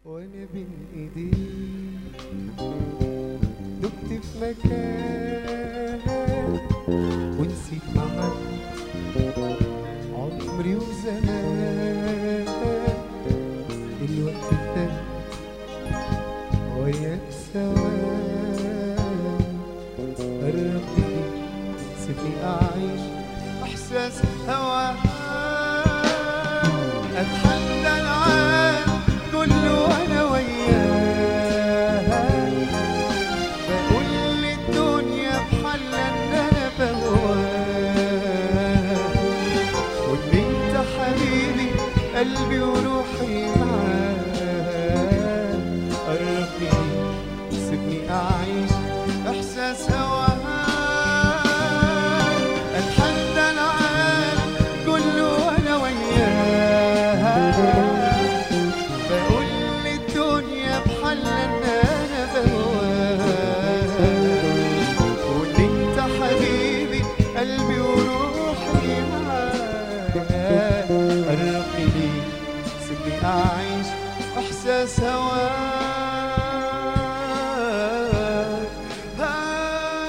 وانا بين ايديك دبت في مكان ونسيت معاك عمري وزمان الوقت ده وياك سوا قرب لي سيبني اعيش احساس هواك اتحدى العالم كله وانا وياك بقول للدنيا بحالها ان انا بهواك وان انت حبيبي قلبي وروحي معاك قربني سيبني اعيش احساس هواك اتحدى العالم كله وانا وياك بقول للدنيا بحالها ان انا بهواك وان انت حبيبي قلبي وروحي معاك قربني ليك سيبني اعيش احساس هواك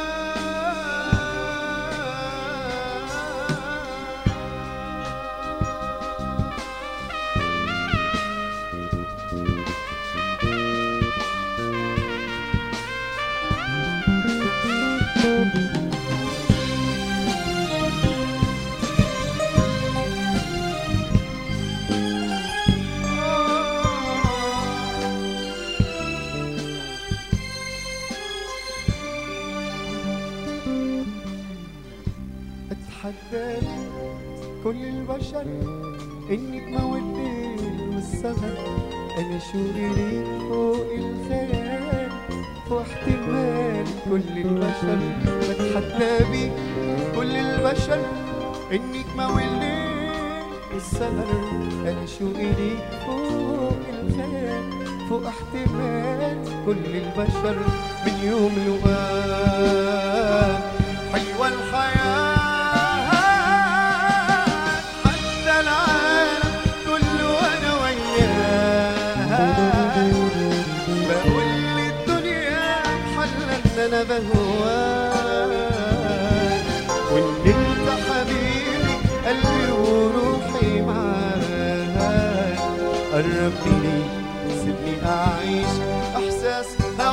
اتحدى كل البشر النجمة والليل والسهر انا شوري ليك فوق الخيال فوق احتمال كل البشر بتحدى بيك كل البشر النجمة والليل والسهر انا شوقي ليك فوق الخيال فوق احتمال كل البشر من يوم لقاك حلوة الحياة حتى العالم كله وانا وياك بقول للدنيا حلا ان انا بهواك وان انت حبيبي قلبي وروحي معاك قربني ليك سيبني اعيش احساس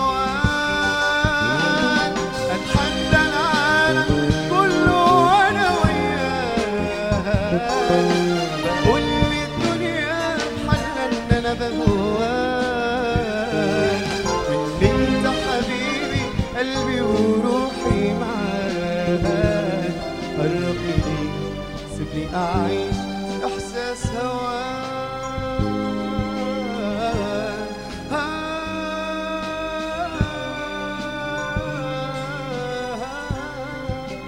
هواك اتحدى العالم كله وانا وياك بقول للدنيا بحالها ان انا بهواك وان انت حبيبي قلبي وروحي معاك قربني ليك سيبني اعيش احساس هواك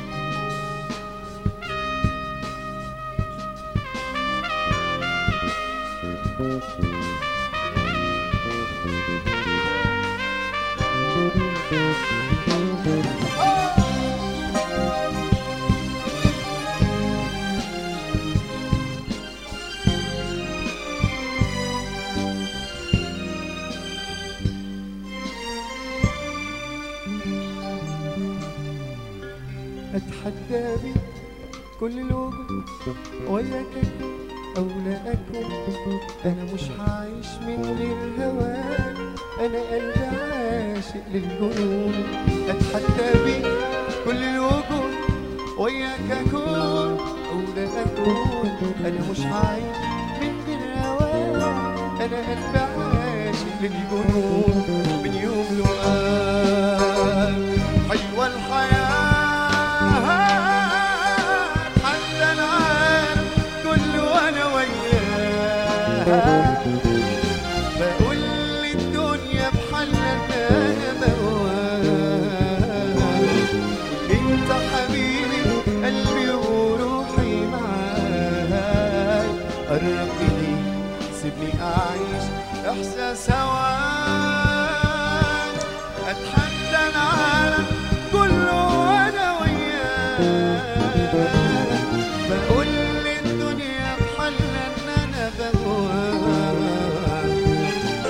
اتحدى بيك كل الوجود وياك او لا اكون انا مش هعيش من غير هواك انا قلبي عاشق للجنون اتحدى بيك كل الوجود وياك اكون او لا اكون انا مش هعيش من غير هواك انا قلبي عاشق للجنون من يوم لقاك حلوة الحياة حتى العالم كله وانا وياك بقول للدنيا بحالها ان انا بهواك انت حبيبي قلبي وروحي معاك قربني ليك سيبني اعيش احساس هواك اتحدى العالم كله وانا وياك بقول للدنيا بحالها ان انا بهواك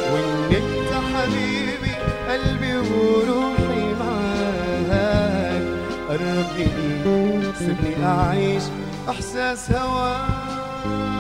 قرب مني سيبني أعيش إحساس هواك